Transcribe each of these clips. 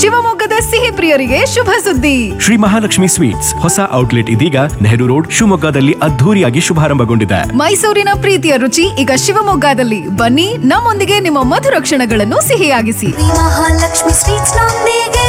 ಶಿವಮೊಗ್ಗದ ಸಿಹಿ ಪ್ರಿಯರಿಗೆ ಶುಭ ಸುದ್ದಿ ಶ್ರೀ ಮಹಾಲಕ್ಷ್ಮಿ ಸ್ವೀಟ್ಸ್ ಹೊಸ ಔಟ್ಲೆಟ್ ಇದೀಗ ನೆಹರು ರೋಡ್ ಶಿವಮೊಗ್ಗದಲ್ಲಿ ಅದ್ಧೂರಿಯಾಗಿ ಶುಭಾರಂಭಗೊಂಡಿದೆ ಮೈಸೂರಿನ ಪ್ರೀತಿಯ ರುಚಿ ಈಗ ಶಿವಮೊಗ್ಗದಲ್ಲಿ ಬನ್ನಿ ನಮ್ಮೊಂದಿಗೆ ನಿಮ್ಮ ಮಧುರ ಕ್ಷಣಗಳನ್ನು ಸಿಹಿಯಾಗಿಸಿ ಮಹಾಲಕ್ಷ್ಮಿ ಸ್ವೀಟ್ಸ್ ನೊಂದಿಗೆ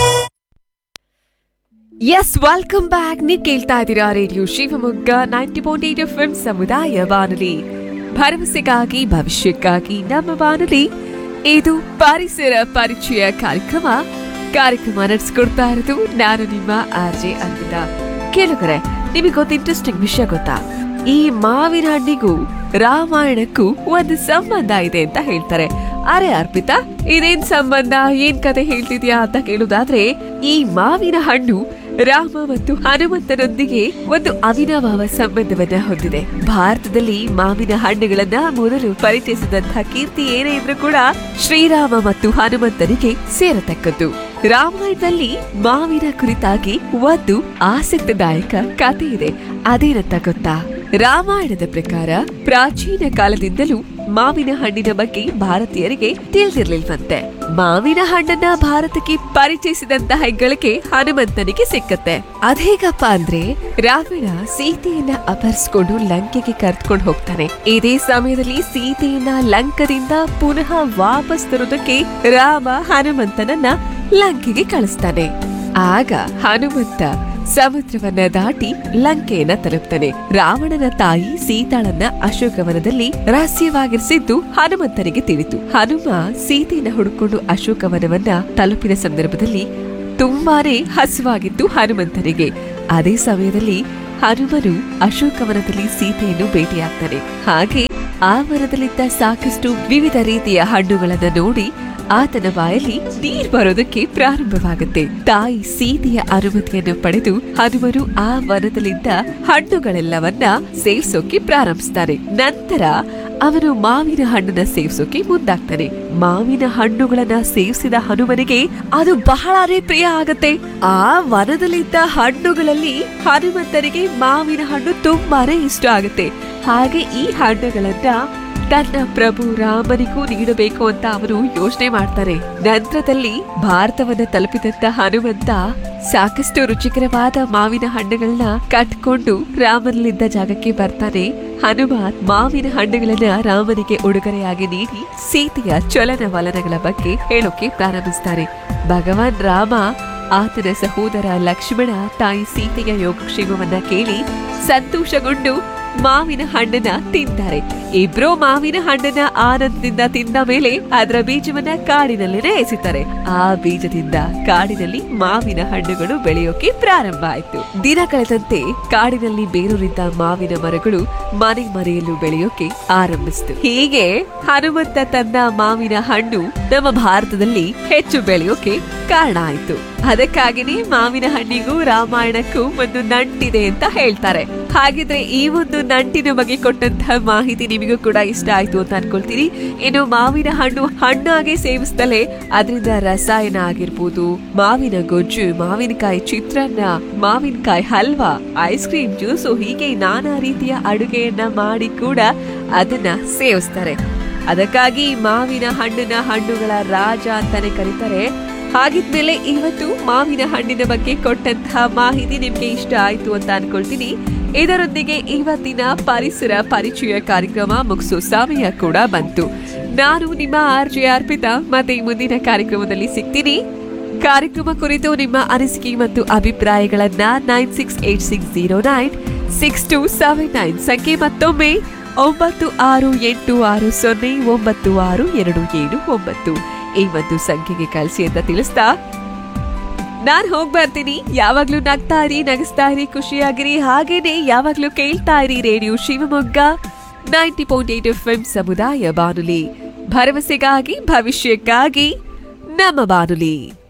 ಎಸ್ ವೆಲ್ಕಮ್ ಬ್ಯಾಕ್ ನೀವು ಕೇಳ್ತಾ ಇದ್ದೀರಾ radio Shivamogga ninety point eight F ಸಮುದಾಯ ಬಾನುಲಿ ಭರವಸೆಗಾಗಿ ಭವಿಷ್ಯಕ್ಕಾಗಿ ನಮ್ಮ ಬಾನುಲಿ ಇದು ಪರಿಸರ ಪರಿಚಯ ಕಾರ್ಯಕ್ರಮ ಕಾರ್ಯಕ್ರಮ ನಡೆಸ್ಕೊಡ್ತಾ ಇರೋದು ನಾನು ನಿಮ್ಮ ಆರ್ ಜೆ ಅರ್ಪಿತಾ ಕೇಳುಗರೆ ನಿಮಗೊಂದು ಇಂಟ್ರೆಸ್ಟಿಂಗ್ ವಿಷಯ ಗೊತ್ತಾ ಈ ಮಾವಿನ ಹಣ್ಣಿಗೂ ರಾಮಾಯಣಕ್ಕೂ ಒಂದು ಸಂಬಂಧ ಇದೆ ಅಂತ ಹೇಳ್ತಾರೆ ಅರೆ ಅರ್ಪಿತಾ ಇದೇನ್ ಸಂಬಂಧ ಏನ್ ಕತೆ ಹೇಳ್ತಿದ್ಯಾ ಅಂತ ಕೇಳುದಾದ್ರೆ ಈ ಮಾವಿನ ಹಣ್ಣು ರಾಮ ಮತ್ತು ಹನುಮಂತನೊಂದಿಗೆ ಒಂದು ಅವಿನಾಭಾವ ಸಂಬಂಧವನ್ನ ಹೊಂದಿದೆ ಭಾರತದಲ್ಲಿ ಮಾವಿನ ಹಣ್ಣುಗಳನ್ನ ಮೊದಲು ಪರಿಚಯಿಸಿದಂತಹ ಕೀರ್ತಿ ಏನೇ ಇದ್ರೂ ಕೂಡ ಶ್ರೀರಾಮ ಮತ್ತು ಹನುಮಂತನಿಗೆ ಸೇರತಕ್ಕದ್ದು ರಾಮಾಯಣದಲ್ಲಿ ಮಾವಿನ ಕುರಿತಾಗಿ ಒಂದು ಆಸಕ್ತಿದಾಯಕ ಕಥೆ ಇದೆ ಅದೇನಂತ ಗೊತ್ತಾ ರಾಮಾಯಣದ ಪ್ರಕಾರ ಪ್ರಾಚೀನ ಕಾಲದಿಂದಲೂ ಮಾವಿನ ಹಣ್ಣಿನ ಬಗ್ಗೆ ಭಾರತೀಯರಿಗೆ ತಿಳಿದಿರ್ಲಿಲ್ವಂತೆ ಮಾವಿನ ಹಣ್ಣನ್ನ ಭಾರತಕ್ಕೆ ಪರಿಚಯಿಸಿದಂತಹ ಹೆಗ್ಗಳಿಕೆ ಹನುಮಂತನಿಗೆ ಸಿಕ್ಕತ್ತೆ ಅದೇಗಪ್ಪ ಅಂದ್ರೆ ರಾವಣ ಸೀತೆಯನ್ನ ಅಪಹರಿಸ್ಕೊಂಡು ಲಂಕೆಗೆ ಕರ್ತ್ಕೊಂಡು ಹೋಗ್ತಾನೆ ಇದೇ ಸಮಯದಲ್ಲಿ ಸೀತೆಯನ್ನ ಲಂಕದಿಂದ ಪುನಃ ವಾಪಸ್ ತರೋದಕ್ಕೆ ರಾಮ ಹನುಮಂತನನ್ನ ಲಂಕೆಗೆ ಕಳಿಸ್ತಾನೆ ಆಗ ಹನುಮಂತ ಸಮುದ್ರವನ್ನ ದಾಟಿ ಲಂಕೆಯನ್ನ ತಲುಪ್ತಾನೆ ರಾವಣನ ತಾಯಿ ಸೀತಾಳನ್ನ ಅಶೋಕವನದಲ್ಲಿ ರಹಸ್ಯವಾಗಿರಿಸಿದ್ದು ಹನುಮಂತನಿಗೆ ತಿಳಿತು ಹನುಮ ಸೀತೆಯನ್ನ ಹುಡುಕೊಂಡು ಅಶೋಕವನವನ್ನ ತಲುಪಿದ ಸಂದರ್ಭದಲ್ಲಿ ತುಂಬಾನೇ ಹಸುವಾಗಿತ್ತು ಹನುಮಂತನಿಗೆ ಅದೇ ಸಮಯದಲ್ಲಿ ಹನುಮನು ಅಶೋಕವನದಲ್ಲಿ ಸೀತೆಯನ್ನು ಭೇಟಿಯಾಗ್ತಾನೆ ಹಾಗೆ ಆ ವನದಲ್ಲಿದ್ದ ಸಾಕಷ್ಟು ವಿವಿಧ ರೀತಿಯ ಹಣ್ಣುಗಳನ್ನ ನೋಡಿ ಆತನ ಬಾಯಲ್ಲಿ ನೀರ್ ಬರೋದಕ್ಕೆ ಪ್ರಾರಂಭವಾಗುತ್ತೆ ತಾಯಿ ಸೀತೆಯ ಅನುಮತಿಯನ್ನು ಪಡೆದು ಹನುಮನು ಆ ವನದಲ್ಲಿದ್ದ ಹಣ್ಣುಗಳೆಲ್ಲವನ್ನ ಸೇವಿಸೋಕೆ ಪ್ರಾರಂಭಿಸ್ತಾನೆ ನಂತರ ಅವನು ಮಾವಿನ ಹಣ್ಣನ್ನ ಸೇವಿಸೋಕೆ ಮುಂದಾಗ್ತಾನೆ ಮಾವಿನ ಹಣ್ಣುಗಳನ್ನ ಸೇವಿಸಿದ ಹನುಮನಿಗೆ ಅದು ಬಹಳನೇ ಪ್ರಿಯ ಆಗತ್ತೆ ಆ ವನದಲ್ಲಿದ್ದ ಹಣ್ಣುಗಳಲ್ಲಿ ಹನುಮಂತನಿಗೆ ಮಾವಿನ ಹಣ್ಣು ತುಂಬಾನೇ ಇಷ್ಟ ಆಗುತ್ತೆ ಹಾಗೆ ಈ ಹಣ್ಣುಗಳನ್ನ ತನ್ನ ಪ್ರಭು ರಾಮನಿಗೂ ನೀಡಬೇಕು ಅಂತ ಅವನು ಯೋಚನೆ ಮಾಡ್ತಾರೆ ನಂತರದಲ್ಲಿ ಭಾರತವನ್ನ ತಲುಪಿದಂತ ಹನುಮಂತ ಸಾಕಷ್ಟು ರುಚಿಕರವಾದ ಮಾವಿನ ಹಣ್ಣುಗಳನ್ನ ಕಟ್ಕೊಂಡು ರಾಮನಲ್ಲಿದ್ದ ಜಾಗಕ್ಕೆ ಬರ್ತಾನೆ ಹನುಮ ಮಾವಿನ ಹಣ್ಣುಗಳನ್ನ ರಾಮನಿಗೆ ಉಡುಗೊರೆಯಾಗಿ ನೀಡಿ ಸೀತೆಯ ಚಲನವಲನಗಳ ಬಗ್ಗೆ ಹೇಳೋಕೆ ಪ್ರಾರಂಭಿಸ್ತಾರೆ ಭಗವಾನ್ ರಾಮ ಆತನ ಸಹೋದರ ಲಕ್ಷ್ಮಣ ತಾಯಿ ಸೀತೆಯ ಯೋಗಕ್ಷೇಮವನ್ನ ಕೇಳಿ ಸಂತೋಷಗೊಂಡು ಮಾವಿನ ಹಣ್ಣನ್ನ ತಿಂತಾರೆ ಇಬ್ರು ಮಾವಿನ ಹಣ್ಣನ್ನ ಆನಂದದಿಂದ ತಿಂದ ಮೇಲೆ ಅದರ ಬೀಜವನ್ನ ಕಾಡಿನಲ್ಲಿನೇ ಎಸಿತಾರೆ ಆ ಬೀಜದಿಂದ ಕಾಡಿನಲ್ಲಿ ಮಾವಿನ ಹಣ್ಣುಗಳು ಬೆಳೆಯೋಕೆ ಪ್ರಾರಂಭ ಆಯ್ತು ದಿನ ಕಳೆದಂತೆ ಕಾಡಿನಲ್ಲಿ ಬೇರೂರಿದ್ದ ಮಾವಿನ ಮರಗಳು ಮನೆ ಮರೆಯಲು ಬೆಳೆಯೋಕೆ ಆರಂಭಿಸಿತು ಹೀಗೆ ಹನುಮಂತ ತನ್ನ ಮಾವಿನ ಹಣ್ಣು ನಮ್ಮ ಭಾರತದಲ್ಲಿ ಹೆಚ್ಚು ಬೆಳೆಯೋಕೆ ಕಾರಣ ಆಯ್ತು ಅದಕ್ಕಾಗಿನೇ ಮಾವಿನ ಹಣ್ಣಿಗೂ ರಾಮಾಯಣಕ್ಕೂ ಒಂದು ನಂಟಿದೆ ಅಂತ ಹೇಳ್ತಾರೆ ಹಾಗಿದ್ರೆ ಈ ಒಂದು ನಂಟಿನ ಬಗ್ಗೆ ಕೊಟ್ಟಂತಹ ಮಾಹಿತಿ ನಿಮಗೂ ಕೂಡ ಇಷ್ಟ ಆಯ್ತು ಅಂತ ಅನ್ಕೊಳ್ತೀನಿ ಇನ್ನು ಮಾವಿನ ಹಣ್ಣು ಹಣ್ಣಾಗೆ ಸೇವಿಸ್ತಲೇ ಅದರಿಂದ ರಸಾಯನ ಆಗಿರ್ಬೋದು ಮಾವಿನ ಗೊಜ್ಜು ಮಾವಿನಕಾಯಿ ಚಿತ್ರಾನ್ನ ಮಾವಿನಕಾಯಿ ಹಲ್ವಾ ಐಸ್ ಕ್ರೀಮ್ ಜ್ಯೂಸು ಹೀಗೆ ನಾನಾ ರೀತಿಯ ಅಡುಗೆಯನ್ನ ಮಾಡಿ ಕೂಡ ಅದನ್ನ ಸೇವಿಸ್ತಾರೆ ಅದಕ್ಕಾಗಿ ಮಾವಿನ ಹಣ್ಣಿನ ಹಣ್ಣುಗಳ ರಾಜ ಅಂತಾನೆ ಕರೀತಾರೆ ಹಾಗಿದ್ಮೇಲೆ ಇವತ್ತು ಮಾವಿನ ಹಣ್ಣಿನ ಬಗ್ಗೆ ಕೊಟ್ಟಂತಹ ಮಾಹಿತಿ ನಿಮ್ಗೆ ಇಷ್ಟ ಆಯ್ತು ಅಂತ ಅನ್ಕೊಳ್ತೀನಿ ಇದರೊಂದಿಗೆ ಇವತ್ತಿನ ಪರಿಸರ ಪರಿಚಯ ಕಾರ್ಯಕ್ರಮ ಮುಗಿಸೋ ಸಮಯ ಕೂಡ ಬಂತು ನಾನು ನಿಮ್ಮ ಆರ್ ಜೆ ಅರ್ಪಿತಾ ಮತ್ತೆ ಮುಂದಿನ ಕಾರ್ಯಕ್ರಮದಲ್ಲಿ ಸಿಗ್ತೀನಿ ಕಾರ್ಯಕ್ರಮ ಕುರಿತು ನಿಮ್ಮ ಅನಿಸಿಕೆ ಮತ್ತು ಅಭಿಪ್ರಾಯಗಳನ್ನ nine six eight six zero nine six two seven nine ಸಂಖ್ಯೆ ಮತ್ತೊಮ್ಮೆ ಒಂಬತ್ತು ಆರು ಎಂಟು ಆರು ಸೊನ್ನೆ ಒಂಬತ್ತು ಆರು ಎರಡು ಏಳು ಒಂಬತ್ತು ಈ ಒಂದು ಸಂಖ್ಯೆಗೆ ಕಳಿಸಿ ಅಂತ ತಿಳಿಸ್ತಾ ನಾನ್ ಹೋಗ್ ಬರ್ತೀನಿ ಯಾವಾಗ್ಲೂ ನಗ್ತಾ ಇರಿ ನಗಿಸ್ತಾ ಇರಿ ಖುಷಿಯಾಗಿರಿ ಹಾಗೇನೆ ಯಾವಾಗ್ಲೂ ಕೇಳ್ತಾ ಇರಿ radio Shivamogga ninety point eight F M ಸಮುದಾಯ ಬಾನುಲಿ ಭರವಸೆಗಾಗಿ ಭವಿಷ್ಯಕ್ಕಾಗಿ ನಮ್ಮ ಬಾನುಲಿ